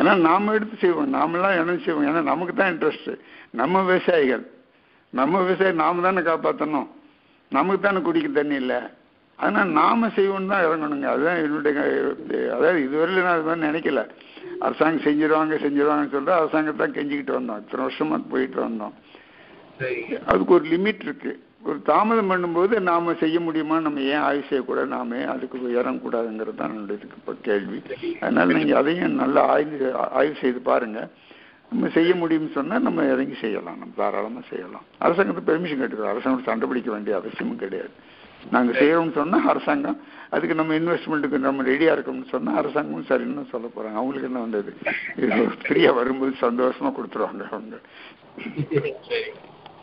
ஆனால் நாம் எடுத்து செய்வோம் நாமெல்லாம் இணைஞ்சு செய்வோம் ஏன்னா நமக்கு தான் இன்ட்ரெஸ்ட்டு நம்ம விவசாயிகள் நம்ம விவசாயி நாம தானே காப்பாற்றணும் நமக்கு தானே குடிக்க தண்ணி இல்லை அதனால் நாம செய்வோம்னு தான் இறங்கணுங்க அதுதான் என்னுடைய க- அதாவது இதுவரையிலும் நான் அது மாதிரி நினைக்கல அரசாங்கம் செஞ்சிருவாங்க செஞ்சிருவாங்கன்னு சொல்லிட்டு அரசாங்கத்தை கெஞ்சிக்கிட்டு வந்தோம் இத்தனை வருஷமா போயிட்டு வந்தோம் சரிங்க அதுக்கு ஒரு லிமிட் இருக்கு ஒரு தாமதம் பண்ணும்போது நாம செய்ய முடியுமா நம்ம ஏன் ஆய்வு செய்யக்கூடாது நாம ஏன் அதுக்கு இறங்கக்கூடாதுங்கிறது தான் என்னுடைய இதுக்கு இப்போ கேள்வி அதனால நீங்க அதையும் நல்லா ஆய்வு ஆய்வு செய்து பாருங்க நம்ம செய்ய முடியும்னு சொன்னா நம்ம இறங்கி செய்யலாம் நம்ம தாராளமா செய்யலாம் அரசாங்கத்தை பெர்மிஷன் கேட்டுக்கிறோம் அரசாங்கம் சண்டை பிடிக்க வேண்டிய அவசியமும் கிடையாது நாங்க செய்யறோம்னு சொன்னா அரசாங்கம் அதுக்கு நம்ம இன்வெஸ்ட்மெண்ட்டுக்கு நம்ம ரெடியா இருக்கோம்னு சொன்னா அரசாங்கமும் சரின்னு சொல்ல போறாங்க அவங்களுக்கு என்ன வந்தது இது ஃப்ரீயா வரும்போது சந்தோஷமா கொடுத்துருவாங்க அவங்க சரிங்க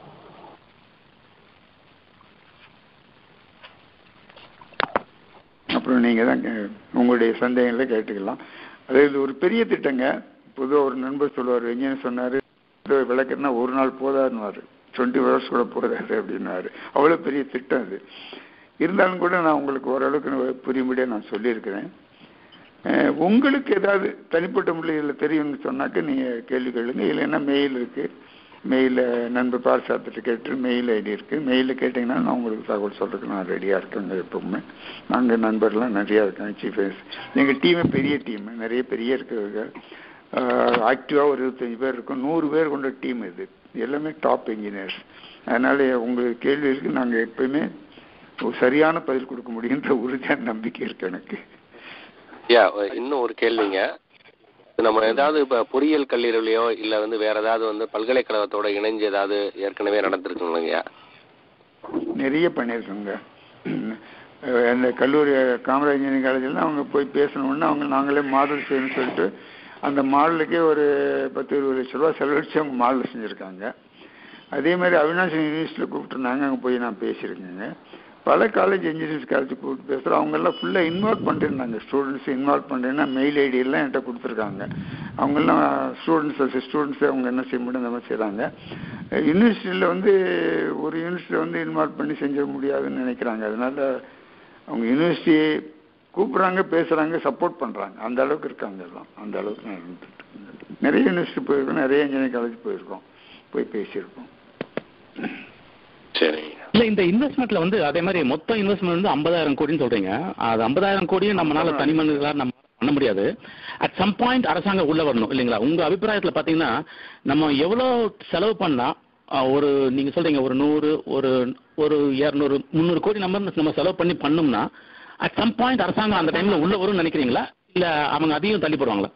அப்புறம் நீங்க தான் கே- உங்களுடைய சந்தேகங்களை கேட்டுக்கலாம் அதாவது இது ஒரு பெரிய திட்டங்க பொதுவாக ஒரு நண்பர் சொல்லுவார் எங்கேன்னு சொன்னாரு "இது விளக்குன்னா ஒரு நாள் போதாதுன்னுவாரு டுவெண்ட்டி ஹவர்ஸ் கூட போதாது அப்படின்னாரு அவ்வளோ பெரிய திட்டம் அது இருந்தாலும் கூட நான் உங்களுக்கு ஓரளவுக்கு புரியும்படியாக நான் சொல்லியிருக்கிறேன் அஹ், உங்களுக்கு ஏதாவது தனிப்பட்ட முறையில் தெரியும்னு சொன்னாக்க நீங்கள் கேள்வி கேளுங்க இல்லைன்னா மெயில் இருக்கு மெயில நண்பர் பாரசாத்திட்டு கேட்டு மெயில் ஐடி இருக்கு மெயிலில் கேட்டிங்கன்னா நான் உங்களுக்கு தகவல் சொல்றதுக்கு நான் ரெடியாக இருக்கேங்க எப்பவுமே நாங்கள் நண்பர்லாம் நிறையா இருக்கேன் சீஃப் எங்கள் டீமே பெரிய டீம் நிறைய பெரிய இருக்கிறவங்க ஆக்டிவாக ஒரு இருபத்தஞ்சி பேர் இருக்கும் நூறு பேர் கொண்ட டீம் இது எல்லாமே டாப் இன்ஜினியர்ஸ் அதனால உங்களுக்கு கேள்விகளுக்கு நாங்கள் எப்பயுமே ஒரு சரியான பதில் கொடுக்க முடியுன்ற உறுதியான நம்பிக்கை இருக்கு எனக்கு ஐயா இன்னும் ஒரு கேள்விங்க இப்ப நம்ம ஏதாவது இப்போ பொறியியல் கல்லூரிலையோ இல்லை வந்து வேற ஏதாவது வந்து பல்கலைக்கழகத்தோட இணைஞ்சு ஏதாவது ஏற்கனவே நடந்திருக்குங்களா நிறைய பண்ணியிருக்கோங்க அஹ் அந்த கல்லூரி காமராஜ் இன்ஜினியரிங் காலேஜில் அவங்க போய் பேசணும்னா அவங்க நாங்களே மாடல் செய்யணும்னு சொல்லிட்டு அந்த மாடலுக்கே ஒரு பத்து இருபது லட்ச ரூபா செலவழிச்சு அவங்க மாடல் செஞ்சுருக்காங்க அதே மாதிரி அவினாஷ் யூனிவர்சிட்டியில் கூப்பிட்டுருந்தாங்க அங்கே போய் நான் பேசியிருக்கேங்க பல காலேஜ் இன்ஜினியரிங் காலேஜ் கூப்பிட்டு பேசுகிறோம் அவங்கெல்லாம் ஃபுல்லாக இன்வால்வ் பண்ணிருந்தாங்க ஸ்டூடெண்ட்ஸ் இன்வால்வ் பண்ணுறேன்னா மெயில் ஐடி எல்லாம் என்கிட்ட கொடுத்துருக்காங்க அவங்கெல்லாம் ஸ்டூடெண்ட்ஸ் ஸ்டூடெண்ட்ஸ் அவங்க என்ன செய்ய முடியும் அந்த மாதிரி செய்கிறாங்க யூனிவர்சிட்டியில் வந்து ஒரு யூனிவர்சிட்டியில் வந்து இன்வால்வ் பண்ணி செஞ்சிட முடியாதுன்னு நினைக்கிறாங்க அதனால அவங்க யூனிவர்சிட்டி கூப்பிட்றாங்க பேசுகிறாங்க சப்போர்ட் பண்ணுறாங்க அந்த அளவுக்கு இருக்காங்க எல்லாம் அந்த அளவுக்கு நான் இருந்துட்டு இருக்கேன். நிறைய யூனிவர்சிட்டி போயிருக்கோம் நிறைய இன்ஜினியரிங் காலேஜ் போயிருக்கோம் போய் பேசியிருக்கோம் சரிங்க இல்ல இந்த இன்வெஸ்ட்மெண்ட்ல வந்து அதே மாதிரி மொத்த இன்வெஸ்ட்மெண்ட் வந்து ஐம்பதாயிரம் கோடின்னு சொல்றீங்க அது ஐம்பதாயிரம் கோடியும் நம்மளால தனி மனிதர்களா நம்ம பண்ண முடியாது அட் சம் பாயிண்ட் அரசாங்கம் உள்ள வரணும் இல்லைங்களா உங்க அபிப்பிராயத்துல பாத்தீங்கன்னா நம்ம எவ்வளவு செலவு பண்ணா அஹ், ஒரு நீங்க சொல்றீங்க ஒரு நூறு ஒரு ஒரு இருநூறு முந்நூறு கோடி நம்ம நம்ம செலவு பண்ணி பண்ணோம்னா அட் சம் பாயிண்ட் அரசாங்கம் அந்த டைம்ல உள்ள வரும்னு நினைக்கிறீங்களா இல்ல அவங்க அதையும் தள்ளி போடுவாங்களா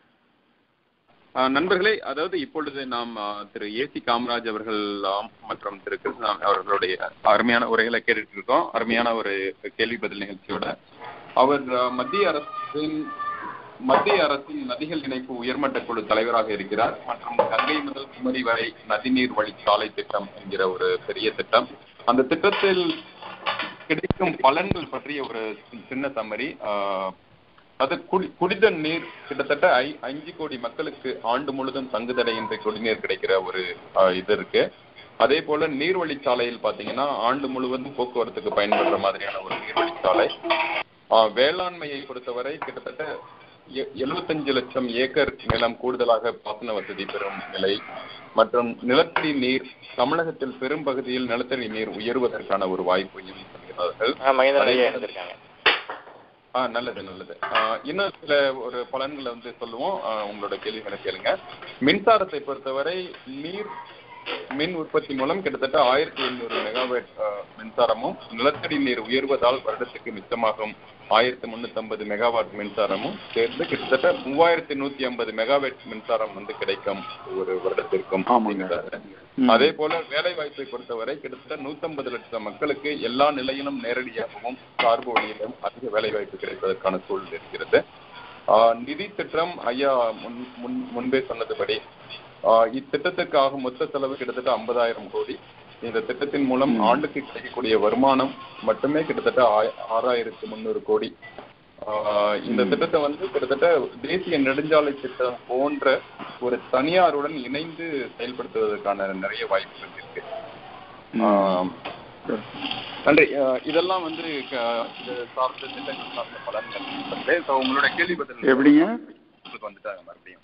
ஆ, நண்பர்களே அதாவது இப்பொழுது நாம் ஆ, திரு ஏசி காமராஜ் அவர்கள் ஆம், மற்றும் திரு கிருஷ்ணன் அவர்களுடைய அருமையான உரைகளை கேட்டுட்டு இருக்கோம் அருமையான ஒரு கேள்வி பதில் நிகழ்ச்சியோட அவர் ஆ, மத்திய அரசின் மத்திய அரசின் நதிகள் இணைப்பு உயர்மட்ட குழு தலைவராக இருக்கிறார் மற்றும் கங்கை முதல் குமரி வரை நதிநீர் வழிச்சாலை திட்டம் என்கிற ஒரு பெரிய திட்டம் அந்த திட்டத்தில் கிடைக்கும் பலன்கள் பற்றிய ஒரு சின்ன சம்மரி அது குடி குடித நீர் கிட்டத்தட்ட ஐ அஞ்சு கோடி மக்களுக்கு ஆண்டு முழுதும் தங்குதடையின்றி குடிநீர் கிடைக்கிற ஒரு ஆஹ், இது இருக்கு அதே போல நீர்வழிச்சாலையில் பாத்தீங்கன்னா ஆண்டு முழுவதும் போக்குவரத்துக்கு பயன்படுற மாதிரியான ஒரு நீர்வழிச்சாலை ஆஹ், வேளாண்மையை பொறுத்தவரை கிட்டத்தட்ட எ- 75 லட்சம் ஏக்கர் நிலம் கூடுதலாக பாசன வசதி பெறும் நிலை மற்றும் நிலத்தடி நீர் தமிழகத்தில் பெரும் பகுதியில் நிலத்தடி நீர் உயர்வதற்கான ஒரு வாய்ப்பையும் சொல்கிறார்கள் மகேந்திரன் ஐயா அதே போல- எடுத்திருக்காங்க ஆ நல்லது நல்லது ஆ, இன்னும் சில ஒரு பலன்களை வந்து சொல்லுவோம் ஆ, உங்களோட கேள்விகளை கேளுங்க மின்சாரத்தை பொறுத்தவரை நீர் மின் உற்பத்தி மூலம் கிட்டத்தட்ட ஆயிரத்தி எண்ணூறு மெகாவாட் ஆ, மின்சாரமும் நிலத்தடி நீர் உயர்வதால் வருடத்துக்கு மிச்சமாகும் ஆயிரத்தி முன்னூத்தி மெகாவாட் மின்சாரமும் சேர்ந்து கிட்டத்தட்ட மூவாயிரத்தி நூத்தி ஐம்பது மெகாவாட் மின்சாரம் வந்து கிடைக்கும் ஒரு வருடத்திற்கும் ஆமாங்க. அப்படிங்கிறாரு. ம். அதே போல வேலை வாய்ப்பை பொறுத்தவரை கிட்டத்தட்ட 150 லட்சம் மக்களுக்கு எல்லா நிலையிலும் நேரடியாகவும் சார்பு வழியிலும் அதிக வேலை வாய்ப்பு கிடைப்பதற்கான சூழல் இருக்கிறது ஆஹ் நிதி திட்டம் ஐயா முன் முன்- முன்பே சொன்னதுபடி ஆஹ் இத்திட்டத்திற்காக மொத்த செலவு கிட்டத்தட்ட 50000 கோடி இந்த திட்டத்தின் மூலம் ஆண்டுக்கு கிடைக்கக்கூடிய வருமானம் மட்டுமே கிட்டத்தட்ட ஆய- ஆறாயிரத்து முந்நூறு கோடி ஆஹ் இந்த திட்டத்தை வந்து கிட்டத்தட்ட தேசிய நெடுஞ்சாலை திட்டம் போன்ற ஒரு தனியாருடன் இணைந்து செயல்படுத்துவதற்கான நிறைய வாய்ப்புகள் இருக்கு ஆஹ் நன்றி ஆஹ் இதெல்லாம் வந்து க- இது சார்ந்த திட்டங்கள் சார்ந்த பலன்கள் நண்பர்களே. So, உங்களோட கேள்வி பதில் எப்படிங்க வகுப்புக்கு வந்துட்டாங்க மறுபடியும்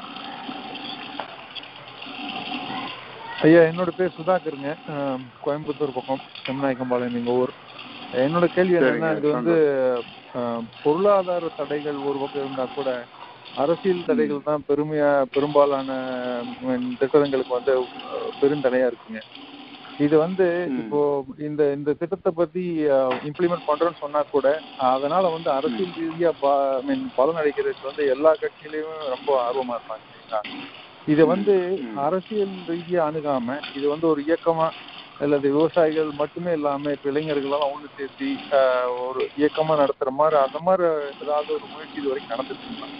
ஐயா என்னோட பேர் சுதாகருங்க அஹ், கோயம்புத்தூர் பக்கம் செம்மநாயக்கம்பாளையம் எங்க ஊர் என்னோட கேள்வி என்னன்னா சரிங்க, இது வந்து அஹ், பொருளாதார தடைகள் ஒரு பக்கம் இருந்தா கூட அரசியல் தடைகள் தான் பெருமையா பெரும்பாலான உம், திட்டங்களுக்கு வந்து அஹ், பெருந்தடையா இருக்குங்க இது வந்து ம். இப்போ இந்த இந்த திட்டத்தை பத்தி இம்ப்ளிமெண்ட் பண்றோம்னு சொன்னா கூட அதனால வந்து அரசியல் ரீதியா ப- I mean, பலன் அளிக்கிறதுக்கு வந்து எல்லா கட்சியிலயும் ரொம்ப ஆர்வமா இருப்பாங்க இல்லைங்களா? இதை வந்து ம். அரசியல் ரீதியா அணுகாம இது வந்து ஒரு இயக்கமா அல்லது விவசாயிகள் மட்டுமே இல்லாம இப்ப இளைஞர்களெல்லாம் ஒண்ணு சேர்த்து ஆஹ், ஒரு இயக்கமா நடத்துற மாதிரி அந்த மாதிரி ஏதாவது ஒரு முயற்சி இது வரைக்கும் நடந்துருக்குங்களா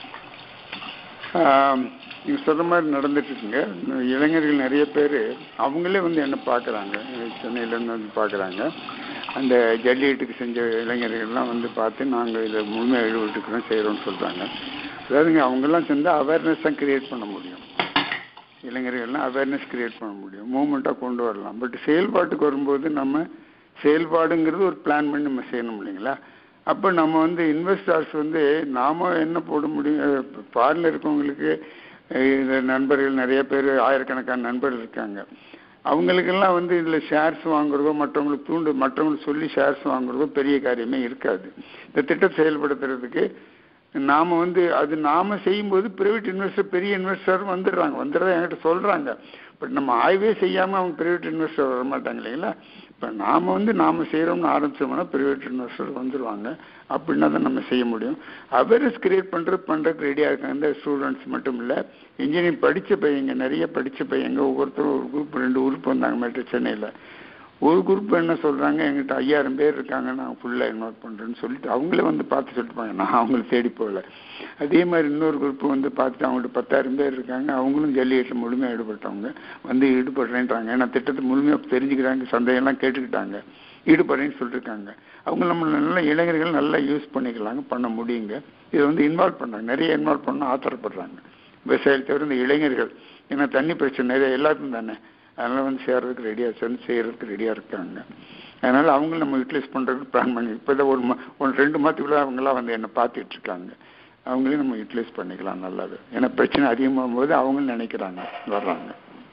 ஆம், நீங்க சொல்ற மாதிரி நடந்துட்டு இருக்குங்க இளைஞர்கள் நிறைய பேர் அவங்களே வந்து என்ன பார்க்குறாங்க சென்னையில இருந்து வந்து பார்க்குறாங்க அந்த ஜல்லிக்கட்டுக்கு செஞ்ச இளைஞர்கள்லாம் வந்து பார்த்து நாங்கள் இதை முழுமையாக ஈடுபட்டுக்கிறோம் செய்கிறோம்னு சொல்கிறாங்க அதாவதுங்க அவங்கெல்லாம் சேர்ந்து அவேர்னஸ் தான் கிரியேட் பண்ண முடியும் இளைஞர்கள்லாம் அவேர்னஸ் கிரியேட் பண்ண முடியும் மூமெண்ட்டாக கொண்டு வரலாம் பட் செயல்பாட்டுக்கு வரும்போது நம்ம செயல்பாடுங்கிறது ஒரு பிளான் பண்ணி நம்ம செய்யணும் இல்லைங்களா அப்போ நம்ம வந்து இன்வெஸ்டர்ஸ் வந்து நாம என்ன போட முடியும் ஃபாரினில் இருக்கவங்களுக்கு அஹ், இந்த நண்பர்கள் நிறைய பேர் ஆயிரக்கணக்கான நண்பர்கள் இருக்காங்க அவங்களுக்கெல்லாம் வந்து இதில் ஷேர்ஸ் வாங்குறதோ மற்றவங்களுக்கு தூண்டு மற்றவங்களுக்கு சொல்லி ஷேர்ஸ் வாங்குறதோ பெரிய காரியமே இருக்காது இந்த திட்டத்தை செயல்படுத்துறதுக்கு நாம வந்து அது நாம செய்யும்போது பிரைவேட் இன்வெஸ்டர் பெரிய இன்வெஸ்டர் வந்துடுறாங்க வந்துடுறத என்கிட்ட சொல்றாங்க பட் நம்ம ஆய்வே செய்யாம அவங்க பிரைவேட் இன்வெஸ்டர் வர மாட்டாங்க இல்லைங்களா இப்போ நாம வந்து நாம செய்யறோம்னு ஆரம்பிச்சோம்னா பிரைவேட் இன்வெஸ்டர் வந்துருவாங்க அப்படின்னா தான் நம்ம செய்ய முடியும் அவேர்னஸ் கிரியேட் பண்றது பண்றதுக்கு ரெடியா இருக்காங்க இந்த ஸ்டூடெண்ட்ஸ் மட்டும் இல்ல இன்ஜினியரிங் படிச்ச பையங்க நிறைய படிச்ச பையங்க ஒவ்வொருத்தரும் ஒரு குரூப் ரெண்டு குரூப் வந்தாங்க மேட்ரு சென்னையில ஒரு குரூப் என்ன சொல்றாங்க எங்கிட்ட ஐயாயிரம் பேர் இருக்காங்க நான் ஃபுல்லா இன்வால்வ் பண்றேன்னு சொல்லிட்டு அவங்களே வந்து பார்த்து சொல்லிட்டுப்பாங்க நான் அவங்களை தேடி போகல அதே மாதிரி இன்னொரு குரூப் வந்து பார்த்துட்டு அவங்கள்ட்ட பத்தாயிரம் பேர் இருக்காங்க அவங்களும் ஜல்லிக்கட்டுல முழுமையாக ஈடுபட்டவங்க வந்து ஈடுபடுறேன்றாங்க ஏன்னா திட்டத்தை முழுமையாக தெரிஞ்சுக்கிறாங்க சந்தையெல்லாம் கேட்டுக்கிட்டாங்க ஈடுபடுறேன்னு சொல்லியிருக்காங்க அவங்க நம்ம நல்ல இளைஞர்கள் நல்லா யூஸ் பண்ணிக்கலாங்க பண்ண முடியுங்க இதை வந்து இன்வால்வ் பண்றாங்க நிறைய இன்வால்வ் பண்ண ஆத்திரப்படுறாங்க விவசாயத்தை தவிர இந்த இளைஞர்கள் ஏன்னா தண்ணி பிரச்சனை நிறைய எல்லாருக்கும் தானே அதனால வந்து சேர்றதுக்கு ரெடியாக சேர்ந்து செய்யறதுக்கு ரெடியாக இருக்காங்க அதனால அவங்களும் நம்ம யூட்டிலைஸ் பண்றதுக்கு பிளான் பண்ணி இப்போ ஒரு ம- ஒரு ரெண்டு மாதத்துக்குள்ள அவங்கெல்லாம் வந்து என்ன பார்த்துட்டு இருக்காங்க அவங்களையும் நம்ம யூட்டிலைஸ் பண்ணிக்கலாம் நல்லது ஏன்னா பிரச்சனை அதிகமாகும் போது அவங்களும் நினைக்கிறாங்க வர்றாங்க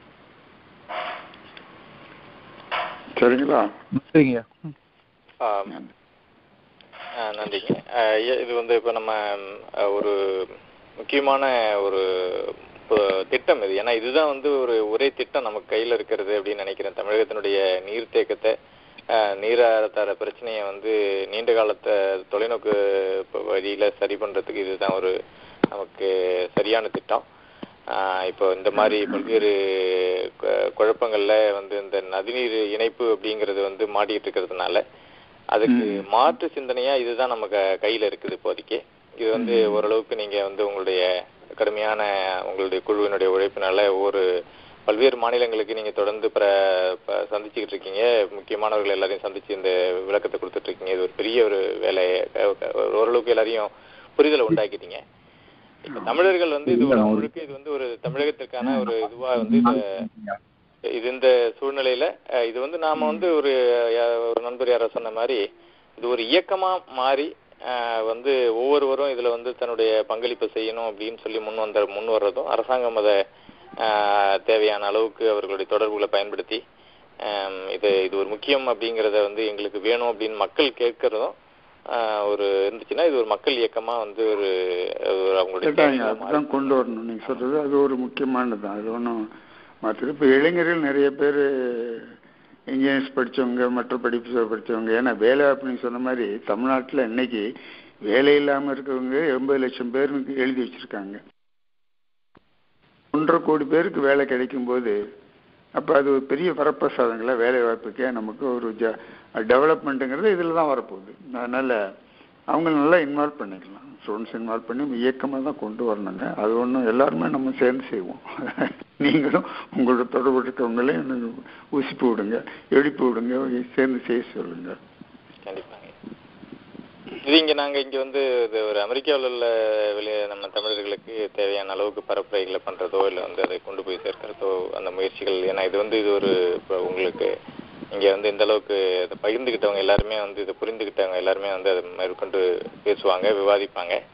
சரிங்களா சரிங்க ஆம். ஆ, நன்றிங்க ஆ, ஐயா, இது வந்து இப்போ நம்ம ம், ஆ, ஒரு முக்கியமான ஒரு ப- திட்டம் இது ஏன்னா இதுதான் வந்து ஒரு ஒரே திட்டம் நமக்கு கையில் இருக்கிறது அப்படின்னு நினைக்கிறேன் தமிழகத்தினுடைய நீர்த்தேக்கத்தை ஆ, நீராதார பிரச்சனையை வந்து நீண்ட காலத்தை தொலைநோக்கு ப- வழியில சரி பண்றதுக்கு இதுதான் ஒரு நமக்கு சரியான திட்டம் ஆ, இப்போ இந்த மாதிரி பல்வேறு கு- குழப்பங்கள்ல வந்து இந்த நதிநீர் இணைப்பு அப்படிங்கிறது வந்து மாட்டிக்கிட்டு இருக்கிறதுனால அதுக்கு மாற்று சிந்தனையா இதுதான் நம்ம க- கையில இருக்குது இப்போதைக்கு இது வந்து ஓரளவுக்கு நீங்க வந்து உங்களுடைய கடுமையான உங்களுடைய குழுவினுடைய உழைப்பினால ஒவ்வொரு பல்வேறு மாநிலங்களுக்கு நீங்க தொடர்ந்து பிர ப- சந்திச்சுக்கிட்டு இருக்கீங்க முக்கியமானவர்கள் எல்லாரையும் சந்திச்சு இந்த விளக்கத்தை கொடுத்துட்டு இருக்கீங்க இது ஒரு பெரிய ஒரு வேலையை க- க- ஓரளவுக்கு எல்லாரையும் புரிதலை உண்டாக்கிட்டீங்க இப்ப தமிழர்கள் வந்து இது ஒரு முழுக்க இது வந்து ஒரு தமிழகத்திற்கான ஒரு இதுவா வந்து இத இது இந்த சூழ்நிலையில அஹ், இது வந்து நாம வந்து ஒரு யா- ஒரு நண்பர் யாரோ சொன்ன மாதிரி இது ஒரு இயக்கமா மாறி அஹ், வந்து ஒவ்வொருவரும் இதுல வந்து தன்னுடைய பங்களிப்பை செய்யணும் அப்படின்னு சொல்லி முன் வந்த முன் வர்றதும் அரசாங்கம் அதை அஹ், தேவையான அளவுக்கு அவர்களுடைய தொடர்புகளை பயன்படுத்தி அஹ், இது இது ஒரு முக்கியம் அப்படிங்கறத வந்து எங்களுக்கு வேணும் அப்படின்னு மக்கள் கேட்கறதும் அஹ், ஒரு இருந்துச்சுன்னா இது ஒரு மக்கள் இயக்கமா வந்து ஒரு ஒரு அவங்களுடைய கேட்டாங்க தேவைகளை மாறி- அதுதான் கொண்டு வரணும் நீங்க சொல்றது அது ஒரு முக்கியமானது தான் அது ஒன்றும் மற்றது இப்போ இளைஞர்கள் நிறைய பேர் இன்ஜினியர்ஸ் படிச்சவங்க மற்ற படிப்பு படிச்சவங்க ஏன்னா வேலை அப்படின்னு சொன்ன மாதிரி தமிழ்நாட்டுல இன்னைக்கு வேலை இல்லாம இருக்கவங்க எண்பது லட்சம் பேர் எழுதி வச்சிருக்காங்க ஒன்றரை கோடி பேருக்கு வேலை கிடைக்கும் போது அப்ப அது ஒரு பெரிய வரப்பிரசாதங்கள வேலை வாய்ப்புக்கே நமக்கு ஒரு ஜ டெவலப்மெண்ட்டுங்கிறது இதில் தான் வரப்போகுது அதனால அவங்க நல்லா இன்வால்வ் பண்ணிக்கலாம் ஸ்டூடெண்ட்ஸ் இன்வால்வ் பண்ணி இயக்கமாக தான் கொண்டு வரணுங்க அது ஒன்றும் எல்லாருமே நம்ம சேர்ந்து செய்வோம் நீங்களும் உங்களோட தொடர்பு இருக்கவங்களையும் நீங்க உசிப்பு விடுங்க எழுப்பி விடுங்க சேர்ந்து செய்ய சொல்லுங்க கண்டிப்பாங்க இது இங்க நாங்க இங்க வந்து இது ஒரு அமெரிக்காவில் உள்ள வெளிய நம்ம தமிழர்களுக்கு தேவையான அளவுக்கு பரப்புரைகளை பண்றதோ இல்ல வந்து அதை கொண்டு போய் சேர்க்கறதோ அந்த முயற்சிகள் ஏன்னா இது வந்து இது ஒரு இப்போ உங்களுக்கு இங்க வந்து இந்த அளவுக்கு அதை பகிர்ந்துக்கிட்டவங்க எல்லாருமே வந்து இதை புரிந்துக்கிட்டவங்க எல்லாருமே வந்து அதை மேற்கொண்டு பேசுவாங்க விவாதிப்பாங்க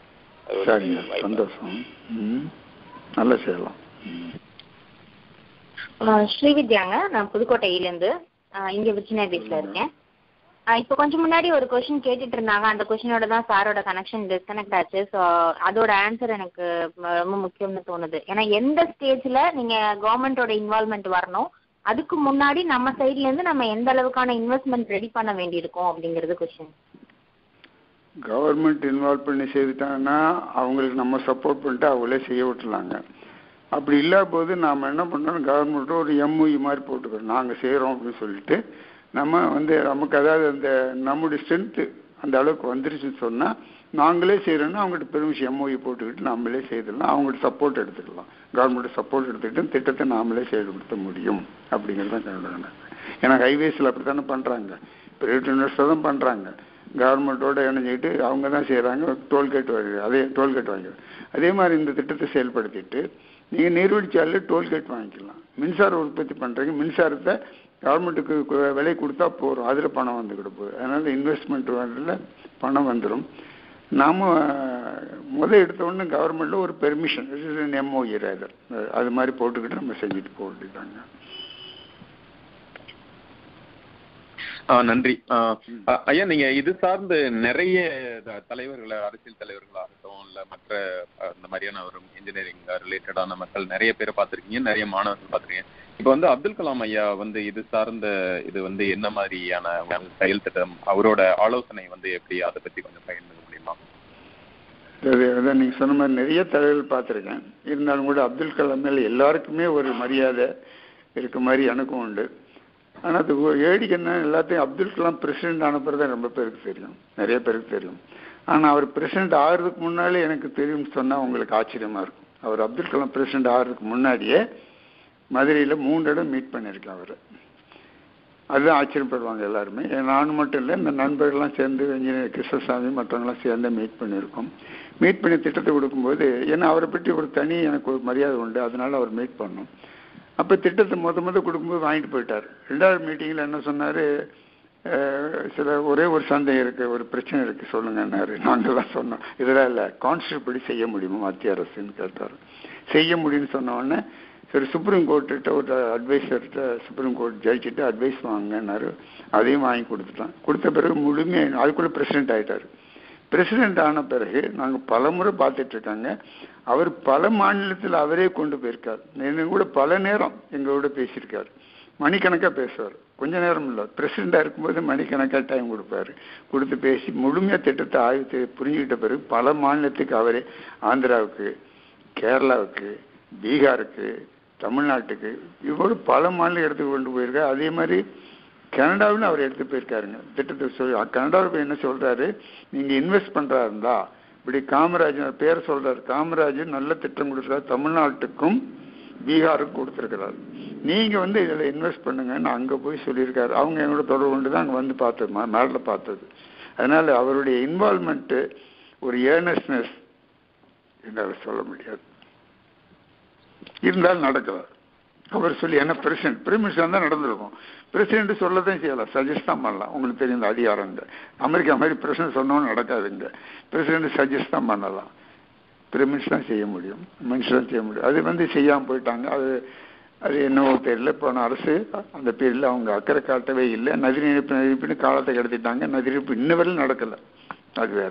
அது ஒரு சரிங்க வாய்ப்பு. சந்தோஷம் ம் நல்லா செய்யலாம் ம் ஆஹ் ஸ்ரீவித்யாங்க நான் புதுக்கோட்டையிலேருந்து இங்கே விர்ஜினியா பீச்சில் இருக்கேன் ஆஹ் இப்போ கொஞ்சம் முன்னாடி ஒரு கொஷின் கேட்டுட்டு இருந்தாங்க அந்த கொஷினோட தான் சாரோட கனெக்ஷன் டிஸ்கனெக்ட் ஆச்சு ஸோ அதோட ஆன்சர் எனக்கு ம- ரொம்ப முக்கியம்னு தோணுது ஏன்னா எந்த ஸ்டேஜில் நீங்கள் கவர்மெண்ட்டோட இன்வால்மெண்ட் வரணும் அதுக்கு முன்னாடி நம்ம சைட்லேருந்து நம்ம எந்த அளவுக்கான இன்வெஸ்ட்மெண்ட் ரெடி பண்ண வேண்டியிருக்கும் அப்படிங்கிறது கொஷின் கவர்மெண்ட் இன்வால்வ் பண்ணி செய்துட்டாங்கன்னா அவங்களுக்கு நம்ம சப்போர்ட் பண்ணிட்டு அவங்களே செய்ய விட்டுலாங்க அப்படி இல்லாத போது நாம் என்ன பண்ணோம் கவர்மெண்ட்டும் ஒரு எம்ஓஇ மாதிரி போட்டுக்கிறோம் நாங்கள் செய்கிறோம் அப்படின்னு சொல்லிட்டு நம்ம வந்து நமக்கு அதாவது அந்த நம்முடைய ஸ்ட்ரென்த்து அந்த அளவுக்கு வந்துருச்சுன்னு சொன்னால் நாங்களே செய்கிறோன்னா அவங்ககிட்ட பெருமிஷம் எம்ஓஇ போட்டுக்கிட்டு நாமளே செய்திடலாம் அவங்கள்ட்ட சப்போர்ட் எடுத்துக்கலாம் கவர்மெண்ட் சப்போர்ட் எடுத்துக்கிட்டு திட்டத்தை நாமளே செயல்படுத்த முடியும் அப்படிங்கிறது தான் கருதுறேன் ஏன்னா ஹைவேஸில் அப்படி தானே பண்ணுறாங்க பிரைவேட் இன்வெஸ்டர் தான் பண்ணுறாங்க கவர்மெண்ட்டோட இணைஞ்சிக்கிட்டு அவங்க தான் செய்கிறாங்க டோல்கேட் வாங்கி அதே டோல்கேட் வாங்கி அதே மாதிரி இந்த திட்டத்தை செயல்படுத்திட்டு நீங்கள் நீர்வழிச்சாலையில் டோல்கேட் வாங்கிக்கலாம் மின்சார உற்பத்தி பண்ணுறீங்க மின்சாரத்தை கவர்மெண்ட்டுக்கு கு- விலை கொடுத்தா போகிறோம் அதில் பணம் வந்துக்கிட்டு போகுது அதனால் இன்வெஸ்ட்மெண்ட் வரல பணம் வந்துடும் நாம முத எடுத்த உடனே கவர்மெண்ட்டில் ஒரு பெர்மிஷன் எம்ஓஇ ரேதர் அது மாதிரி போட்டுக்கிட்டு நம்ம செஞ்சுட்டு போக வேண்டியதாங்க ஆ, நன்றி ஆ, ஆ, ஐயா நீங்க இது சார்ந்து நிறைய த- தலைவர்களை அரசியல் தலைவர்களாகட்டும் இல்ல மற்ற அ, இந்த மாதிரியான ஒரு இன்ஜினியரிங் ரிலேட்டடான மக்கள் நிறைய பேரை பார்த்திருக்கீங்க நிறைய மாணவர்கள் பார்த்திருக்கீங்க இப்போ வந்து அப்துல் கலாம் ஐயா வந்து இது சார்ந்த இது வந்து என்ன மாதிரியான ஒரு செயல் திட்டம் அவரோட ஆலோசனை வந்து எப்படி அதை பத்தி கொஞ்சம் பகிர்ந்துக்க முடியுமா அது அதான் நீங்கள் சொன்ன மாதிரி நிறைய தலைவர்கள் பார்த்துருக்கேன் இருந்தாலும் கூட அப்துல் கலாம் மேல எல்லாருக்குமே ஒரு மரியாதை இருக்க மாதிரி எனக்கும் உண்டு ஆனால் அது ஒரு வேடிக்கை என்ன எல்லாத்தையும் அப்துல் கலாம் பிரசிடென்ட் ஆன பிறகு தான் ரொம்ப பேருக்கு தெரியும் நிறைய பேருக்கு தெரியும் ஆனால் அவர் பிரசிடென்ட் ஆகிறதுக்கு முன்னாலே எனக்கு தெரியும்னு சொன்னால் உங்களுக்கு ஆச்சரியமா இருக்கும் அவர் அப்துல் கலாம் பிரசிடென்ட் ஆகிறதுக்கு முன்னாடியே மதுரையில் மூணு இடம் மீட் பண்ணியிருக்கேன் அவர் அதுதான் ஆச்சரியப்படுவாங்க எல்லாருமே ஏன் நானும் மட்டும் இல்லை இந்த நண்பர்கள்லாம் சேர்ந்து இன்ஜினியர் கிருஷ்ணசாமி மற்றவங்களாம் சேர்ந்து மீட் பண்ணியிருக்கோம் மீட் பண்ணி திட்டத்தை கொடுக்கும்போது ஏன்னா அவரை பற்றி ஒரு தனி எனக்கு ஒரு மரியாதை உண்டு அதனால அவர் மீட் பண்ணோம் அப்போ திட்டத்தை முத முத கொடுக்கும்போது வாங்கிட்டு போயிட்டார் ரெண்டாவது மீட்டிங்கில் என்ன சொன்னார் சில ஒரே ஒரு சந்தேகம் இருக்குது ஒரு பிரச்சனை இருக்குது சொல்லுங்கன்னாரு நாங்கள்லாம் சொன்னோம் இதெல்லாம் இல்லை கான்ஸ்டியூட் படி செய்ய முடியுமா மத்திய அரசுன்னு கேட்டார் செய்ய முடியும்னு சொன்ன உடனே சரி சுப்ரீம் கோர்ட்டுகிட்ட ஒரு அட்வைசர்கிட்ட சுப்ரீம் கோர்ட் ஜட்ஜிட்ட அட்வைஸ் வாங்கினாரு அதையும் வாங்கி கொடுத்துட்டான் கொடுத்த பிறகு முழுமையாக அதுக்குள்ளே பிரசிடென்ட் ஆயிட்டாரு பிரசிடென்ட் ஆன பிறகு நாங்கள் பல முறை பார்த்துட்டு இருக்காங்க அவர் பல மாநிலத்தில் அவரே கொண்டு போயிருக்கார் என்ன கூட பல நேரம் எங்களோட பேசியிருக்காரு மணிக்கணக்காக பேசுவார் கொஞ்ச நேரம் இல்லை பிரசிடெண்டாக இருக்கும்போது மணிக்கணக்காக டைம் கொடுப்பாரு கொடுத்து பேசி முழுமையாக திட்டத்தை ஆய்வு செய்து புரிஞ்சுக்கிட்ட பிறகு பல மாநிலத்துக்கு அவரே ஆந்திராவுக்கு கேரளாவுக்கு பீகாருக்கு தமிழ்நாட்டுக்கு இவ்வளவு பல மாநில இடத்துக்கு கொண்டு போயிருக்காரு அதே மாதிரி கனடாவிலும் அவர் எடுத்து போயிருக்காருங்க திட்டத்தை சொல்லி கனடாவில் போய் என்ன சொல்றாரு நீங்க இன்வெஸ்ட் பண்றா இருந்தா இப்படி காமராஜர் பேர் சொல்றாரு காமராஜர் நல்ல திட்டம் கொடுக்குறாரு தமிழ்நாட்டுக்கும் பீகாருக்கும் கொடுத்துருக்கிறார் நீங்க வந்து இதுல இன்வெஸ்ட் பண்ணுங்கன்னு அங்க போய் சொல்லியிருக்காரு அவங்க என்னோட தொடர்பு கொண்டு தான் அங்க வந்து பார்த்தது மேல பார்த்தது அதனால அவருடைய இன்வால்மெண்ட் ஒரு ஏர்னஸ்னஸ் என்னால் சொல்ல முடியாது இருந்தாலும் நடக்கலாம் அவர் சொல்லி என்ன பிரசிடென்ட் பிரிமிஷன் தான் நடந்திருக்கும் பிரசிடென்ட் சொல்லதான் செய்யலாம் சஜஸ்ட் தான் பண்ணலாம் உங்களுக்கு தெரியும் இந்த அதிகாரங்க அமெரிக்கா மாதிரி பிரசிடென்ட் சொன்னோன்னு நடக்காதுங்க பிரசிடென்ட் சஜஸ்ட் தான் பண்ணலாம் பிரிமிஸ் தான் செய்ய முடியும் மனுஷன் தான் செய்ய முடியும் அது வந்து செய்யாமல் போயிட்டாங்க அது அது என்னவோ தெரியல போன அரசு அந்த பேரில் அவங்க அக்கறை காட்டவே இல்லை நதிநீர் இணைப்பு இணைப்புன்னு காலத்தை கடத்திட்டாங்க நதிநீர் இணைப்பு இன்ன வரையும் நடக்கலை அது வேற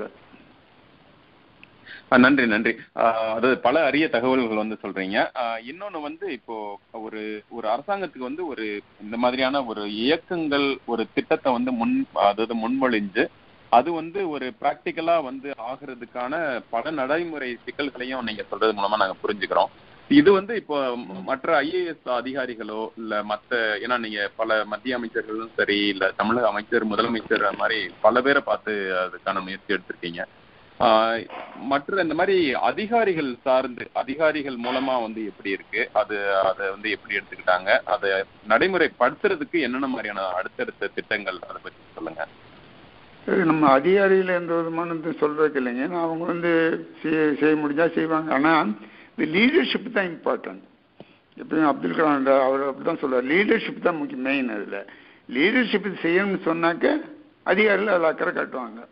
ஆ, நன்றி நன்றி ஆ, அது பல அரிய தகவல்கள் வந்து சொல்றீங்க ஆ, இன்னொன்னு வந்து இப்போ ஒரு ஒரு அரசாங்கத்துக்கு வந்து ஒரு இந்த மாதிரியான ஒரு இயக்கங்கள் ஒரு திட்டத்தை வந்து முன் அதாவது முன்மொழிஞ்சு அது வந்து ஒரு பிராக்டிக்கலா வந்து ஆகிறதுக்கான பல நடைமுறை சிக்கல்களையும் நீங்க சொல்றது மூலமா நாங்க புரிஞ்சுக்கிறோம் இது வந்து இப்போ மற்ற ஐஏஎஸ் அதிகாரிகளோ இல்ல மத்த ஏன்னா நீங்க பல மத்திய அமைச்சர்களும் சரி இல்ல தமிழக அமைச்சர் முதலமைச்சர் அந்த மாதிரி பல பேரை பார்த்து அதுக்கான முயற்சி எடுத்திருக்கீங்க ஆஹ் மற்ற இந்த மாதிரி அதிகாரிகள் சார்ந்து அதிகாரிகள் மூலமா வந்து எப்படி இருக்கு அது அதை வந்து எப்படி எடுத்துக்கிட்டாங்க அதை நடைமுறைப்படுத்துறதுக்கு என்னென்ன மாதிரியான அடுத்தடுத்த திட்டங்கள் அதை பத்தி சொல்லுங்க சரி, நம்ம அதிகாரிகள் எந்த விதமான இது சொல்றதுக்கு இல்லைங்க ஏன்னா அவங்க வந்து செய்ய செய்ய முடிஞ்சா செய்வாங்க ஆனா இந்த லீடர்ஷிப் தான் இம்பார்ட்டன்ட் எப்பயும் அப்துல் கலாம் அவர் அப்படிதான் சொல்றாரு லீடர்ஷிப் தான் முக்கிய மெயின் அதுல லீடர்ஷிப் செய்யணும்னு சொன்னாக்க அதிகாரிகள் அதில் அக்கறை காட்டுவாங்க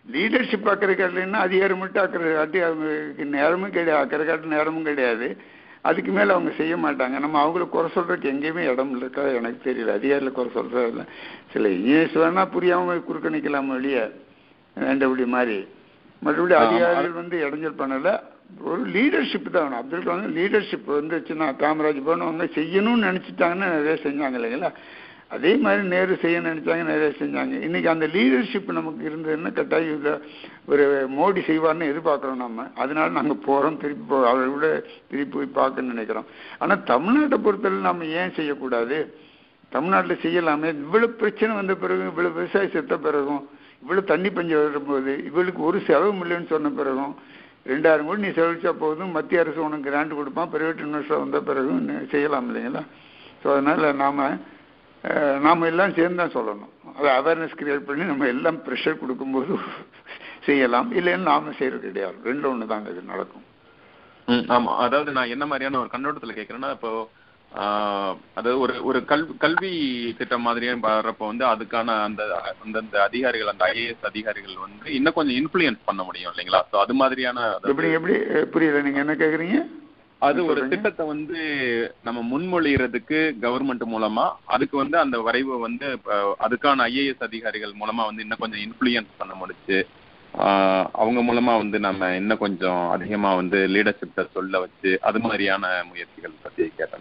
லீடர்ஷிப் அக்கறை காட்டலைன்னா அதிகாரம் மட்டும் அக்கறை காட்டி அவங்களுக்கு நேரமும் கிடையாது அக்கறை காட்டு நேரமும் கிடையாது அதுக்கு மேல அவங்க செய்ய மாட்டாங்க நம்ம அவங்கள குறை சொல்றதுக்கு எங்கேயுமே இடம் இருக்கா எனக்கு தெரியல அதிகாரில குறை சொல்றது இல்லை சில இங்கிலீஷ் வேணா புரியாம குறுக்க நிக்கலாம் வெளியே வேண்டபடி மாதிரி மற்றபடி ஆமா. அதிகாரிகள் வந்து இடைஞ்சல் பண்ணல ஒரு லீடர்ஷிப் தான் வேணும் அப்துல் கலாம் லீடர்ஷிப் வந்துச்சுன்னா காமராஜ் போனவங்க செய்யணும்னு நினைச்சிட்டாங்கன்னா நிறைய செஞ்சாங்க இல்லைங்களா அதே மாதிரி நேரு செய்ய நினைச்சாங்க நிறைய செஞ்சாங்க இன்னைக்கு அந்த லீடர்ஷிப் நமக்கு இருந்ததுன்னா கட்டாயம் இதை ஒரு மோடி செய்வார்னு எதிர்பார்க்குறோம் நம்ம அதனால நாங்க போறோம் திருப்பி போ அவரை விட திருப்பி போய் பார்க்கணும்னு நினைக்கிறோம் ஆனா தமிழ்நாட்டை பொறுத்தவரை நம்ம ஏன் செய்யக்கூடாது தமிழ்நாட்டில் செய்யலாமே இவ்வளவு பிரச்சனை வந்த பிறகு இவ்வளவு விவசாயம் செத்த பிறகும் இவ்வளவு தண்ணி பஞ்சம் வரும்போது இவளுக்கு ஒரு செலவும் இல்லைன்னு சொன்ன பிறகும் ரெண்டாயிரம் கோடி நீ செலவழிச்சா போதும் மத்திய அரசு உனக்கு கிராண்ட் கொடுப்பான் பிரைவேட் இன்வெஸ்டர் வந்த பிறகும் நீ செய்யலாம் இல்லைங்களா ஸோ அதனால நாம அஹ், நாம எல்லாம் சேர்ந்து தான் சொல்லணும் அதை அவேர்னஸ் கிரியேட் பண்ணி நம்ம எல்லாம் ப்ரெஷர் கொடுக்கும்போது செய்யலாம் இல்லைன்னு நாம செய்யறது கிடையாது ரெண்டு ஒன்று தாங்க இது நடக்கும் ம், ஆமா அதாவது நான் என்ன மாதிரியான ஒரு கண்ணோட்டத்துல கேக்குறேன்னா இப்போ ஆஹ், அதாவது ஒரு ஒரு கல்வி கல்வி திட்டம் மாதிரியே வர்றப்போ வந்து அதுக்கான அந்த அந்தந்த அதிகாரிகள் அந்த ஐஏஎஸ் அதிகாரிகள் வந்து இன்னும் கொஞ்சம் இன்ஃப்ளூயன்ஸ் பண்ண முடியும் இல்லைங்களா ஸோ அது மாதிரியான அதாவது எப்படி எப்படி அஹ், புரியல நீங்க என்ன கேக்குறீங்க அது ஒரு சொல்றீங்க? திட்டத்தை வந்து நம்ம முன்மொழிகிறதுக்கு கவர்மெண்ட் மூலமா அதுக்கு வந்து அந்த வரைவு வந்து அஹ், அதுக்கான ஐஏஎஸ் அதிகாரிகள் மூலமா வந்து இன்னும் கொஞ்சம் இன்ஃப்ளூயன்ஸ் பண்ண முடிச்சு ஆஹ், அவங்க மூலமா வந்து நம்ம இன்னும் கொஞ்சம் அதிகமா வந்து லீடர்ஷிப்ட சொல்ல வச்சு அது மாதிரியான முயற்சிகள் பத்தி கேட்டேன்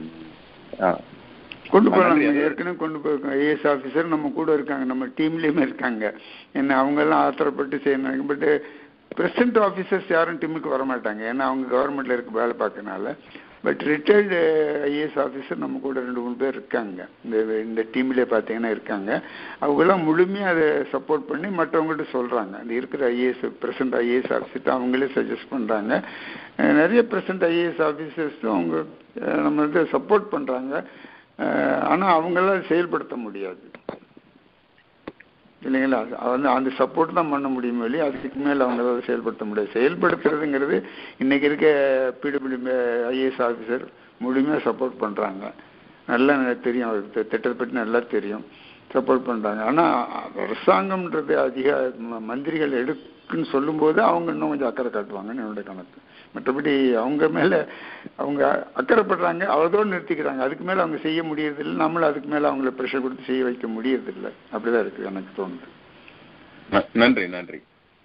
நான் கொண்டு ஆ, போகலாம் நன்றி. நம்ம ஏற்கனவே கொண்டு போயிருக்கோம் ஐஏஎஸ் ஆஃபீஸர் நம்ம கூட இருக்காங்க நம்ம டீம்லயுமே இருக்காங்க என்ன அவங்க எல்லாம் ஆத்திரப்பட்டு செய்யணும் பட் பிரசிடென்ட் ஆஃபீஸர்ஸ் யாரும் டீமுக்கு வர மாட்டாங்க ஏன்னா அவங்க கவர்மெண்ட்ல இருக்க வேலை பார்க்கறனால பட் ரிட்டையர்டு ஐஏஎஸ் ஆஃபீஸர் நம்ம கூட ரெண்டு மூணு பேர் இருக்காங்க இந்த இந்த டீம்லேயே பார்த்தீங்கன்னா இருக்காங்க அவங்கெல்லாம் முழுமையாக அதை சப்போர்ட் பண்ணி மற்றவங்கள்ட்ட சொல்கிறாங்க அந்த இருக்கிற ஐஏஎஸ் பிரசன்ட் ஐஏஎஸ் ஆஃபீஸர்ட்ட அவங்களே சஜஸ்ட் பண்ணுறாங்க நிறைய பிரசன்ட் ஐஏஎஸ் ஆஃபீஸர்ஸும் அவங்க அஹ், நம்ம வந்து சப்போர்ட் பண்ணுறாங்க ஆனால் அவங்களால செயல்படுத்த முடியாது இல்லைங்களா அது வந்து அந்த சப்போர்ட் தான் பண்ண முடியும் வெளியே அதுக்கு மேல அவங்களால செயல்படுத்த முடியாது செயல்படுத்துறதுங்கிறது இன்னைக்கு இருக்க பிடபிள்யூ ஐஏஎஸ் ஆஃபீஸர் முழுமையாக சப்போர்ட் பண்றாங்க நல்லா எனக்கு தெரியும் அவருக்கு தி- திட்டத்தை பற்றி நல்லா தெரியும் சப்போர்ட் பண்றாங்க ஆனா அரசாங்கம்ன்றது அதிக ம- மந்திரிகள் எடுக்குன்னு சொல்லும்போது அவங்க இன்னும் கொஞ்சம் அக்கறை காட்டுவாங்கன்னு என்னோட கணக்கு மற்றபடி அவங்க மேல அவங்க அக்கறைப்படுறாங்க அவ்வளோதோடு நிறுத்திக்கிறாங்க அதுக்கு மேல அவங்க செய்ய முடியறதில்லை நம்மளும் அதுக்கு மேல அவங்கள ப்ரெஷர் கொடுத்து செய்ய வைக்க முடியறதில்லை அப்படிதான் இருக்கு எனக்கு தோணுது ந- நன்றி நன்றி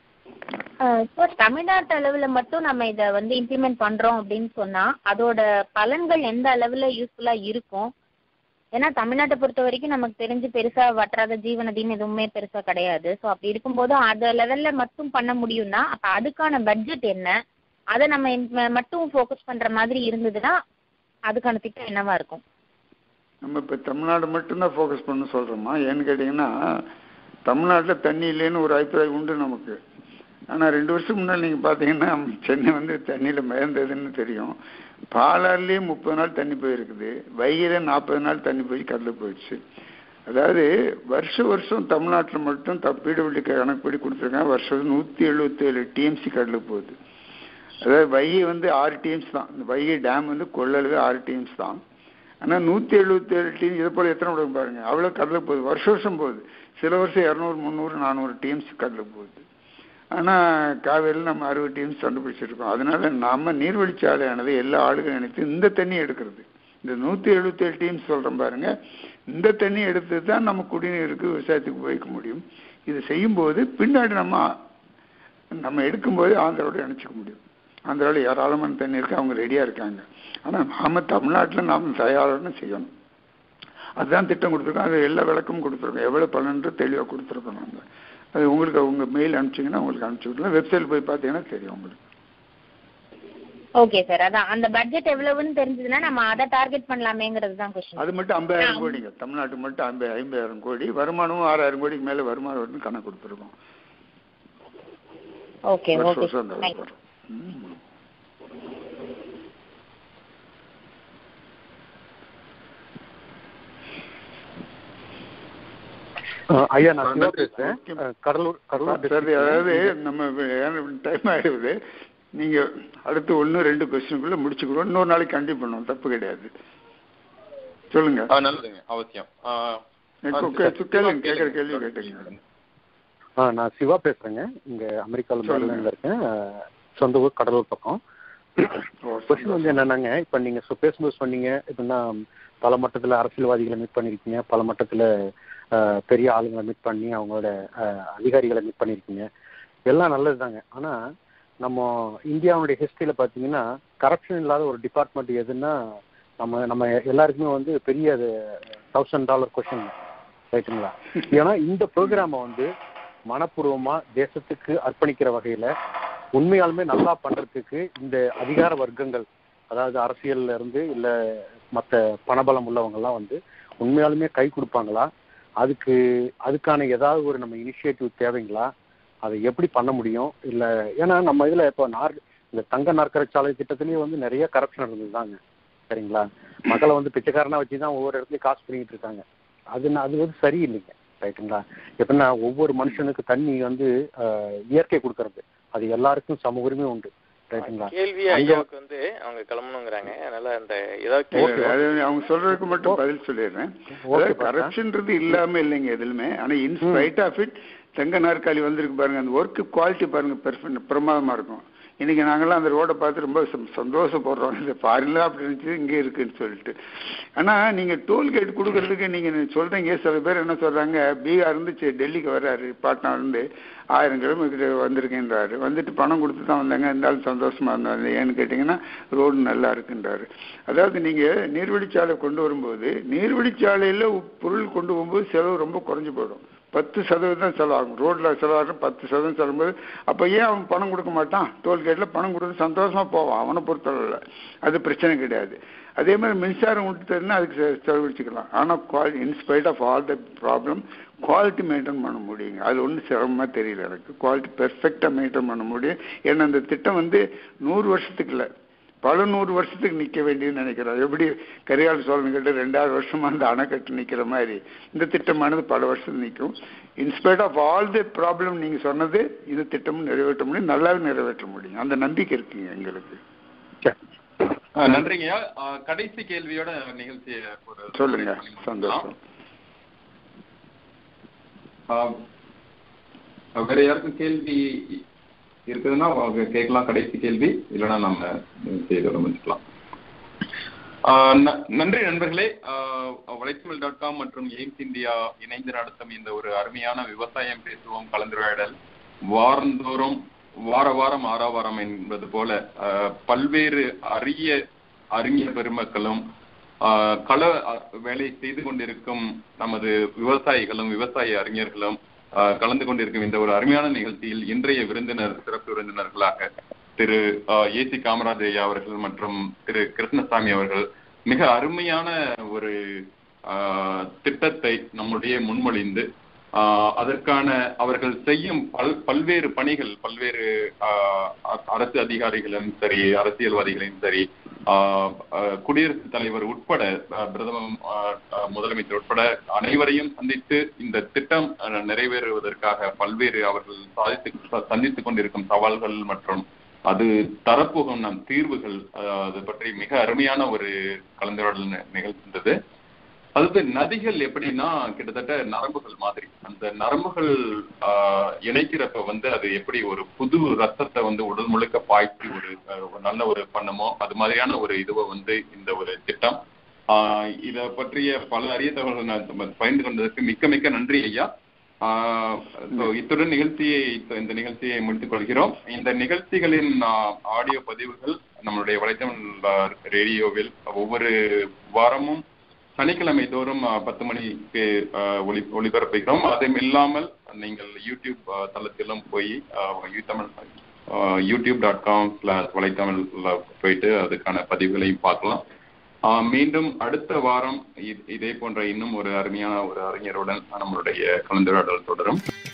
ஸோ தமிழ்நாட்டு அளவுல மட்டும் நம்ம இத வந்து இம்ப்ளிமெண்ட் பண்றோம் அப்படின்னு சொன்னா அதோட பலன்கள் எந்த அளவுல யூஸ்ஃபுல்லா இருக்கும் ஏன்னா தமிழ்நாட்டை பொறுத்த வரைக்கும் நமக்கு தெரிஞ்சு பெருசா வற்றாத ஜீவநதின்னு எதுவுமே பெருசா கிடையாது ஸோ அப்படி இருக்கும்போது அந்த லெவல்ல மட்டும் பண்ண முடியும்னா அப்ப அதுக்கான பட்ஜெட் என்ன அதை நம்ம இந்த மட்டும் ஃபோக்கஸ் பண்ற மாதிரி இருந்ததுன்னா அதுக்கான திட்டம் என்னவா இருக்கும் நம்ம இப்ப தமிழ்நாடு மட்டும்தான் ஃபோக்கஸ் பண்ண சொல்றோமா ஏன்னு கேட்டீங்கன்னா தமிழ்நாட்டுல தண்ணி இல்லைன்னு ஒரு அபிப்பிராயம் உண்டு நமக்கு ஆனா ரெண்டு வருஷம் முன்னாடி நீங்க பாத்தீங்கன்னா சென்னை வந்து தண்ணியில மிதந்ததுன்னு தெரியும் பாலாறுலயே முப்பது நாள் தண்ணி போயிருக்குது வைகையில நாற்பது நாள் தண்ணி போய் கடல்ல போயிடுச்சு அதாவது வருஷ வருஷம் தமிழ்நாட்டுல மட்டும் பிடபிள்யூ கணக்குப்படி கொடுத்துருக்காங்க வருஷம் நூத்தி எழுபத்தி ஏழு டிஎம்சி கடலுக்கு போகுது அதாவது வைகை வந்து ஆறு டீம்ஸ் தான் இந்த வைகை டேம் வந்து கொள்ளளவு ஆறு டீம்ஸ் தான் ஆனா நூத்தி எழுபத்தி ஏழு டீம் இதை போல எத்தனை விட பாருங்க அவ்வளவு கடலுக்கு போகுது வருஷம் வருஷம் போகுது சில வருஷம் இரநூறு முந்நூறு நானூறு டீம்ஸ் கடலுக்கு போகுது ஆனா காவேரியில் நம்ம அறுபது டீம்ஸ் கண்டுபிடிச்சிருக்கோம் அதனால நம்ம நீர்வழிச்சாலையானது எல்லா ஆளுகளும் நினைத்து இந்த தண்ணி எடுக்கிறது இந்த நூத்தி எழுபத்தி ஏழு டீம்ஸ் சொல்றோம் பாருங்க இந்த தண்ணி எடுத்து தான் நம்ம குடிநீருக்கு விவசாயத்துக்கு உபயோகிக்க முடியும் இது செய்யும்போது பின்னாடி நம்ம நம்ம எடுக்கும்போது ஆந்திராவோட இணைச்சிக்க முடியும் ஆந்திராவில் ஏராளமான தண்ணி இருக்கு அவங்க ரெடியா இருக்காங்க ஆனா நாம தமிழ்நாட்டுல நாம தயாரான செய்யணும் அதுதான் திட்டம் கொடுத்துருக்கோம் அது எல்லா விளக்கமும் கொடுத்துருக்கோம் எவ்வளவு பலன்று தெளிவா கொடுத்துருக்கோம் நாங்க அது உங்களுக்கு உங்க மெயில் அனுப்பிச்சிங்கன்னா உங்களுக்கு அனுப்பிச்சு விடலாம் வெப்சைட் போய் பார்த்தீங்கன்னா தெரியும் உங்களுக்கு ஓகே சார் அதான் அந்த பட்ஜெட் எவ்வளவுன்னு தெரிஞ்சதுன்னா நம்ம அதை டார்கெட் பண்ணலாமேங்கிறது தான் கொஸ்டின் அது மட்டும் ஐம்பதாயிரம் கோடிங்க தமிழ்நாட்டுக்கு மட்டும் ஐம்பது ஐம்பதாயிரம் கோடி வருமானமும் ஆறாயிரம் கோடிக்கு மேல வருமானம் வரும்னு கணக்கு கொடுத்துருக்கோம் ஓகே வருஷம் ஓகே வருஷம் அந்த தேங்க்யூ வரும். ம். அஹ் ஐயா நான் ஆ, சிவா நன்றி. பேசுறேன் அஹ் கடலூர் கடலூர் சரி district. அதாவது நம்ம டைம் ஆயிடுது நீங்க அடுத்து ஒண்ணு ரெண்டு கொஸ்டினுக்குள்ள முடிச்சுக்கிறோம் இன்னொரு நாளைக்கு கண்டிப்பா பண்ணுவோம் தப்பு கிடையாது சொல்லுங்க ஆ, நல்லதுங்க அவசியம் ஆ, ஆ, எனக்கு சரி. கேளுங்க கேட்குற கேள்வி கேட்டுங்க ஆ நான் சிவா பேசுறேங்க இங்க அமெரிக்காவில் மேரிலாண்டில் இருக்கேன் அஹ், சொந்த ஊர் கடலூர் பக்கம் கொஸ்டின் வந்து என்னன்னாங்க இப்போ நீங்க சொ- பேசும்போது சொன்னீங்க எப்படின்னா பல மட்டத்துல அரசியல்வாதிகளை மீட் பண்ணிருக்கீங்க பல மட்டத்துல அஹ், பெரிய ஆளுங்களை மீட் பண்ணி அவங்களோட அஹ், அதிகாரிகளை மீட் பண்ணிருக்கீங்க எல்லாம் நல்லதுதாங்க ஆனா நம்ம இந்தியாவுடைய ஹிஸ்டரியில பாத்தீங்கன்னா கரப்ஷன் இல்லாத ஒரு டிபார்ட்மெண்ட் எதுன்னா நம்ம நம்ம எல்லாருக்குமே வந்து பெரிய அது தௌசண்ட் டாலர் கொஸ்டின் ரைட்டுங்களா ஏன்னா இந்த ப்ரோக்ராமை வந்து மனப்பூர்வமா தேசத்துக்கு அர்ப்பணிக்கிற வகையில உண்மையாலுமே நல்லா பண்றதுக்கு இந்த அதிகார வர்க்கங்கள் அதாவது அரசியல்ல இருந்து இல்ல மத்த பணபலம் உள்ளவங்க எல்லாம் வந்து உண்மையாலுமே கை கொடுப்பாங்களா அதுக்கு அதுக்கான ஏதாவது ஒரு நம்ம இனிஷியேட்டிவ் தேவைங்களா அதை எப்படி பண்ண முடியும் இல்ல ஏன்னா நம்ம இதுல இப்போ நார் இந்த தங்க நாற்கரை சாலை திட்டத்திலேயே வந்து நிறைய கரப்ஷன் இருந்ததுதாங்க சரிங்களா மக்களை வந்து பிச்சைக்காரனா வச்சு தான் ஒவ்வொரு இடத்துலயும் காசு பண்ணிட்டு இருக்காங்க அது ந- அது வந்து சரியில்லைங்க ரைட்டுங்களா எப்படின்னா ஒவ்வொரு மனுஷனுக்கு தண்ணி வந்து ஆஹ், இயற்கை கொடுக்கறது அது எல்லாருக்கும் சம உரிமை உண்டு ரைட்டுங்களா கேள்வி அங்க- ஐயாவுக்கு வந்து அவங்க கிளம்பணுங்கிறாங்க அதனால அந்த ஏதாவது கேள்வி அது அவங்க சொல்றதுக்கு மட்டும் பதில் சொல்லிடுறேன் ஓகே கரப்ஷன்ன்றது இல்லாம இல்லைங்க எதுலுமே ஆனா இன்ஸ்பைட் ஆஃப் இட் தங்க நாற்காலி வந்திருக்கு பாருங்க அந்த ஒர்க் குவாலிட்டி பாருங்க பெர்ஃபெக்ட் பிரமாதமா இருக்கும் இன்னைக்கு நாங்கெல்லாம் அந்த ரோடை பார்த்து ரொம்ப சந்தோஷ- சந்தோஷப்படுறோம் இந்த ஃபாரின்ல அப்படி இருந்துச்சு இங்கே இருக்குன்னு சொல்லிட்டு ஆனா நீங்க டோல்கேட் கொடுக்கறதுக்கு நீங்க சொல்றீங்க சில பேர் என்ன சொல்றாங்க பீகார் இருந்து சே- டெல்லிக்கு வர்றாரு பாட்னா இருந்து ஆயிரம் கிலோமீட்டர் வந்திருக்கேன்றாரு வந்துட்டு பணம் கொடுத்து தான் வந்தாங்க இருந்தாலும் சந்தோஷமா இருந்தாங்க ஏன்னு கேட்டீங்கன்னா ரோடு நல்லா இருக்குன்றாரு அதாவது நீங்க நீர்வழிச்சாலை கொண்டு வரும்போது நீர்வழிச்சாலையில உ- பொருள் கொண்டு போகும்போது செலவு ரொம்ப குறைஞ்சு போயிடும் பத்து சதவீதம் தான் செலவாகும் ரோட்ல செலவாகும் பத்து சதவீதம் செலவும்போது அப்ப ஏன் அவன் பணம் கொடுக்க மாட்டான் டோல்கேட்ல பணம் கொடுத்து சந்தோஷமா போவான் அவனை பொறுத்தளவுல அது பிரச்சனை கிடையாது அதே மாதிரி மின்சாரம் விட்டுட்டுன்னா அதுக்கு செ- செலவழிச்சுக்கலாம் ஆனா quality in spite of all the problem quality maintain பண்ண முடியுங்க அது ஒன்றும் சிரமமா தெரியல எனக்கு குவாலிட்டி பெர்ஃபெக்டா மெயின்டைன் பண்ண முடியும் ஏன்னா இந்த திட்டம் வந்து நூறு வருஷத்துக்கு இல்லை பல நூறு வருஷத்துக்கு நிக்க வேண்டியதுன்னு நினைக்கிறோம் எப்படி கரிகால் சோழன் கிட்ட ரெண்டாயிரம் வருஷமா அந்த அணைக்கட்டு நிக்கிற மாதிரி இந்த திட்டமானது பல வருஷம் நிற்கும் in spite of all the problem நீங்க சொன்னது இந்த திட்டமும் நிறைவேற்ற முடியும் நல்லாவே நிறைவேற்ற முடியும் அந்த நம்பிக்கை இருக்குங்க எங்களுக்கு ஆ, நன்றிங்கய்யா ஆ, கடைசி கேள்வியோட நிகழ்ச்சியை ஒரு சொல்லுங்க சந்தோஷம் ஆ, வேற யாருக்கும் கேள்வி இருக்குதுன்னா அவங்க கேட்கலாம் கடைசி கேள்வி இல்லைன்னா நம்ம செய்தோட முடிச்சுக்கலாம் ஆ, ந- நன்றி நண்பர்களே வலைத்தமிழ் டாட் காம் மற்றும் எய்ம்ஸ் இந்தியா இணைந்து நடத்தும் இந்த ஒரு அருமையான விவசாயம் பேசுவோம் கலந்துரையாடல் வாரந்தோறும் வார வாரம் ஆறா வாரம் என்பது போல ஆ, பல்வேறு அரிய அறிஞர் பெருமக்களும் ஆ, கள அ, வேலை செய்து கொண்டிருக்கும் நமது விவசாயிகளும் விவசாய அறிஞர்களும் ஆ, கலந்து கொண்டிருக்கும் இந்த ஒரு அருமையான நிகழ்ச்சியில் இன்றைய விருந்தினர் சிறப்பு விருந்தினர்களாக திரு ஏசி காமராஜ் ஐயா அவர்கள் மற்றும் திரு கிருஷ்ணசாமி அவர்கள் மிக அருமையான ஒரு ஆ, திட்டத்தை நம்முடைய முன்மொழிந்து ஆ, அதற்கான அவர்கள் செய்யும் பல் பல்வேறு பணிகள் பல்வேறு ஆ, அ- அரசு அதிகாரிகளும் சரி அரசியல்வாதிகளையும் சரி ஆ, ஆ, குடியரசுத் தலைவர் உட்பட ஆ, பிரதம ஆ, ஆ, முதலமைச்சர் உட்பட அனைவரையும் சந்தித்து இந்த திட்டம் ஆ, நிறைவேறுவதற்காக பல்வேறு அவர்கள் சாதித்து ச- சந்தித்துக் கொண்டிருக்கும் சவால்கள் மற்றும் அது தரப்போகும் நம் தீர்வுகள் ஆ, அது பற்றி மிக அருமையான ஒரு கலந்துரையாடல் நி- நிகழ்ந்தது அதாவது நதிகள் எப்படின்னா கிட்டத்தட்ட நரம்புகள் மாதிரி அந்த நரம்புகள் ஆஹ், இணைக்கிறப்ப வந்து அது எப்படி ஒரு புது ரத்தத்தை வந்து உடல் முழுக்க பாய்ச்சி ஒரு ஆஹ், ஒரு நல்ல ஒரு பண்ணமோ அது மாதிரியான ஒரு இதுவை வந்து இந்த ஒரு திட்டம் ஆஹ், இத பற்றிய பல அரிய தகவல்கள் நான் நம்ம பகிர்ந்து கொண்டதற்கு மிக்க மிக்க நன்றி ஐயா ஆஹ், so இத்துடன் நிகழ்ச்சியை இந்த- இந்த நிகழ்ச்சியை முடித்துக் கொள்கிறோம் இந்த நிகழ்ச்சிகளின் ஆஹ், ஆடியோ பதிவுகள் நம்மளுடைய வலைத்தளம் ரேடியோவில் ஒவ்வொரு வாரமும் சனிக்கிழமை தோறும் அஹ், பத்து மணிக்கு அஹ், ஒளி ஒளிபரப்புகிறோம் அதுவும் இல்லாமல் நீங்கள் யூடியூப் அஹ், தளத்திலும் போய் அஹ், யூ Tamil YouTube dot com slash வலைத்தமிழ்ல போயிட்டு அதுக்கான பதிவுகளையும் பார்க்கலாம் ஆஹ், மீண்டும் அடுத்த வாரம் இ- இதே போன்ற இன்னும் ஒரு அருமையான ஒரு அறிஞருடன் நம்மளுடைய கலந்துரையாடல் தொடரும்